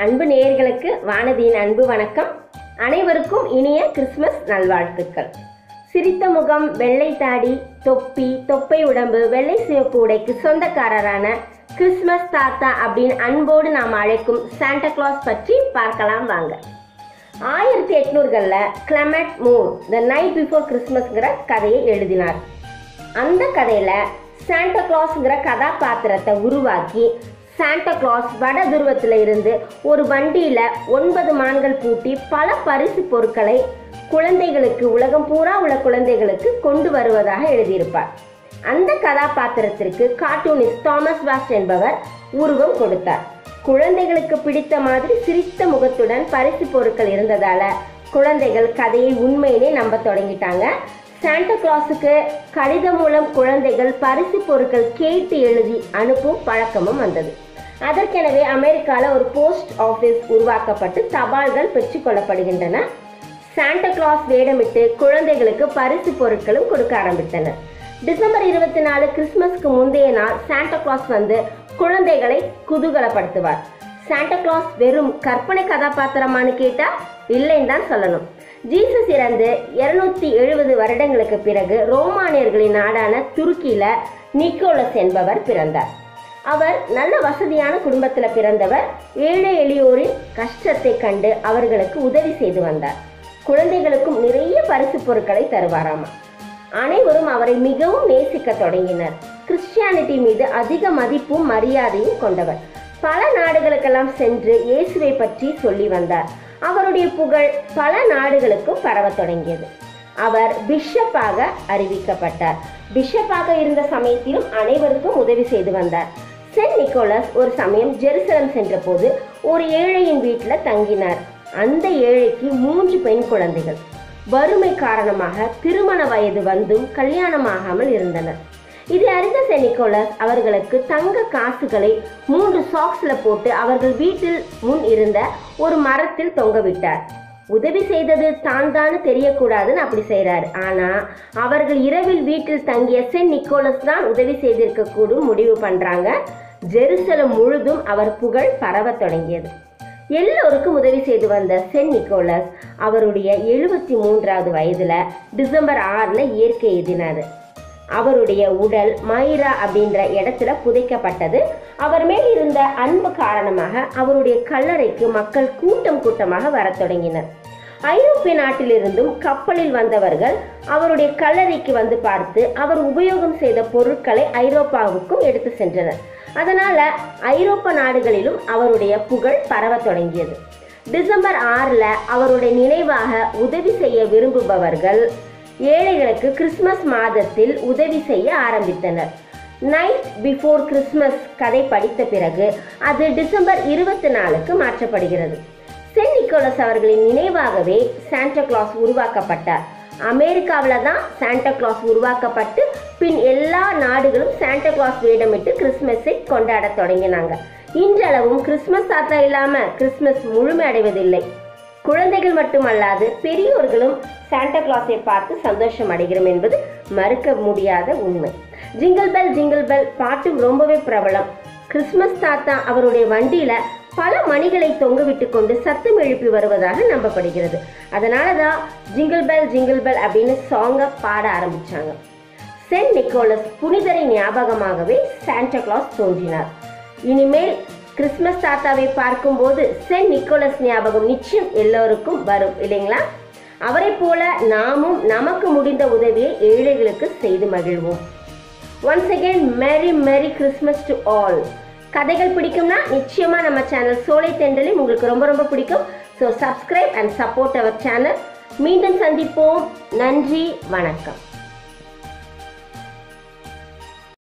அன்பு நேயர்களுக்கு வானதியின் அன்பு வணக்கம் அனைவருக்கும் இனிய கிறிஸ்மஸ் நல்வாழ்த்துக்கள் சிரித்த முகம் வெள்ளை தாடி தொப்பி தொப்பை உடம்பு வெள்ளை சிவப்பு உடைக்கு சொந்தக்காரரான கிறிஸ்மஸ் தாத்தா அப்படின்னு அன்போடு நாம் அழைக்கும் சாண்டா கிளாஸ் பற்றி பார்க்கலாம் வாங்க ஆயிரத்தி எட்நூறுகளில் Clement Moore the night before கிறிஸ்மஸ்ங்கிற கதையை எழுதினார் அந்த கதையில் சாண்டா கிளாஸ்ங்கிற கதாபாத்திரத்தை உருவாக்கி சாண்டா கிளாஸ் வட துருவத்தில் இருந்து ஒரு வண்டியில் ஒன்பது மான்கள் பூட்டி பல பரிசு பொருட்களை குழந்தைகளுக்கு உலகம் பூரா உள்ள குழந்தைகளுக்கு கொண்டு வருவதாக எழுதியிருப்பார் அந்த கதாபாத்திரத்திற்கு கார்ட்டூனிஸ்ட் தாமஸ் வாஸ்ட் என்பவர் உருவம் கொடுத்தார் குழந்தைகளுக்கு பிடித்த மாதிரி சிரித்த முகத்துடன் பரிசு பொருட்கள் இருந்ததால குழந்தைகள் கதையை உண்மையிலே நம்ப தொடங்கிட்டாங்க சாண்டா கிளாஸுக்கு கடிதம் மூலம் குழந்தைகள் பரிசு பொருட்கள் கேட்டு எழுதி அனுப்பும் பழக்கமும் வந்தது அதற்கெனவே அமெரிக்காவில் ஒரு போஸ்ட் ஆஃபீஸ் உருவாக்கப்பட்டு தபால்கள் பெற்றுக்கொள்ளப்படுகின்றன சாண்டா கிளாஸ் வேடமிட்டு குழந்தைகளுக்கு பரிசு பொருட்களும் கொடுக்க ஆரம்பித்தனர் டிசம்பர் இருபத்தி நாலு கிறிஸ்மஸ்க்கு முந்தைய நாள் சாண்டா கிளாஸ் வந்து குழந்தைகளை குதூகலப்படுத்துவார் சாண்டா கிளாஸ் வெறும் கற்பனை கதாபாத்திரமானு கேட்டா இல்லைன்னு தான் சொல்லணும் ஜீசஸ் இறந்து இருநூத்தி எழுபது வருடங்களுக்கு பிறகு ரோமானியர்களின் நாடான துருக்கியில நிக்கோலஸ் என்பவர் பிறந்தார் அவர் நல்ல வசதியான குடும்பத்தில் பிறந்தவர் ஏழை எளியோரின் கஷ்டத்தை கண்டு அவர்களுக்கு உதவி செய்து வந்தார் குழந்தைகளுக்கும் நிறைய பரிசு பொருட்களை தருவாராமா அனைவரும் அவரை மிகவும் நேசிக்க தொடங்கினர் கிறிஸ்டியானிட்டி மீது அதிக மதிப்பும் மரியாதையும் கொண்டவர் பல நாடுகளுக்கெல்லாம் சென்று இயேசுவை பற்றி சொல்லி வந்தார் அவருடைய புகழ் பல நாடுகளுக்கும் பரவத் தொடங்கியது அவர் பிஷப்பாக அறிவிக்கப்பட்டார் பிஷப்பாக இருந்த சமயத்திலும் அனைவருக்கும் உதவி செய்து வந்தார் சென்ட் நிக்கோலஸ் ஒரு சமயம் ஜெருசலம் சென்றபோது ஒரு ஏழையின் வீட்டில் தங்கினார் அந்த ஏழைக்கு மூன்று பெண் குழந்தைகள் வறுமை காரணமாக திருமண வயது வந்தும் கல்யாணமாகாமல் இருந்தனர் இதை அறிந்த சென்ட் நிக்கோலஸ் அவர்களுக்கு தங்க காசுகளை மூன்று சாக்ஸ்ல போட்டு அவர்கள் வீட்டில் முன் இருந்த ஒரு மரத்தில் தொங்கவிட்டார் உதவி செய்தது தான் தான் தெரியக்கூடாதுன்னு அப்படி செய்கிறார் ஆனால் அவர்கள் இரவில் வீட்டில் தங்கிய சென்ட் நிக்கோலஸ் தான் உதவி செய்திருக்க கூடும் முடிவு பண்ணுறாங்க ஜெருசலம் முழுதும் அவர் புகழ் பரவத் தொடங்கியது எல்லோருக்கும் உதவி செய்து வந்த சென்ட் நிக்கோலஸ் அவருடைய எழுபத்தி மூன்றாவது வயதில் டிசம்பர் ஆறில் இயற்கை எதினார் அவருடைய உடல் மைரா அப்படின்ற இடத்துல புதைக்கப்பட்டது அவர் மேல் இருந்த அன்பு காரணமாக அவருடைய கல்லறைக்கு மக்கள் கூட்டம் கூட்டமாக வரத் தொடங்கினர் ஐரோப்பிய நாட்டிலிருந்தும் கப்பலில் வந்தவர்கள் அவருடைய கல்லறைக்கு வந்து பார்த்து அவர் உபயோகம் செய்த பொருட்களை ஐரோப்பாவுக்கும் எடுத்து சென்றனர் அதனால ஐரோப்பா நாடுகளிலும் அவருடைய புகழ் பரவத் தொடங்கியது டிசம்பர் ஆறில் அவருடைய நினைவாக உதவி செய்ய விரும்புபவர்கள் ஏழைகளுக்கு கிறிஸ்மஸ் மாதத்தில் உதவி செய்ய ஆரம்பித்தனர் நைட் பிஃபோர் கிறிஸ்மஸ் கதை படித்த பிறகு அது டிசம்பர் இருபத்தி நாலுக்கு மாற்றப்படுகிறது சென்ட் நிக்கோலஸ் அவர்களின் நினைவாகவே சாண்டா கிளாஸ் உருவாக்கப்பட்டார் அமெரிக்காவில் தான் சாண்டா கிளாஸ் உருவாக்கப்பட்டு பின் எல்லா நாடுகளும் சாண்டா கிளாஸ் வேடமிட்டு கிறிஸ்மஸை கொண்டாட தொடங்கினாங்க இன்றளவும் கிறிஸ்மஸ் தாத்தா இல்லாமல் கிறிஸ்மஸ் முழுமை அடைவதில்லை குழந்தைகள் மட்டுமல்லாது பெரியோர்களும் சாண்டா கிளாஸை பார்த்து சந்தோஷம் அடைகிறோம் என்பது மறுக்க முடியாத உண்மை ஜிங்கிள் பெல் ஜிங்கிள் பெல் பாட்டும் ரொம்பவே பிரபலம் கிறிஸ்மஸ் தாத்தா அவருடைய வண்டியில பல மணிகளை தொங்கவிட்டு கொண்டு சத்தம் எழுப்பி வருவதாக நம்பப்படுகிறது அதனால தான் ஜிங்கிள் பெல் ஜிங்கிள் பெல் அப்படின்னு சாங்கை பாட ஆரம்பிச்சாங்க சென்ட் நிக்கோலஸ் புனிதரை ஞாபகமாகவே சாண்டா கிளாஸ் தோன்றினார் இனிமேல் கிறிஸ்மஸ் தாத்தாவை பார்க்கும்போது சென்ட் நிக்கோலஸ் ஞாபகம் நிச்சயம் எல்லோருக்கும் வரும் இல்லைங்களா அவரை போல நாமும் நமக்கு முடிந்த உதவியை ஏழைகளுக்கு செய்து மகிழ்வோம் once again merry merry Christmas to all கதைகள் பிடிக்கும்னா நிச்சயமா நம்ம சேனல் சோலை தெண்டலும் உங்களுக்கு ரொம்ப ரொம்ப பிடிக்கும் so subscribe and support our channel மீண்டும் சந்திப்போம் நன்றி வணக்கம்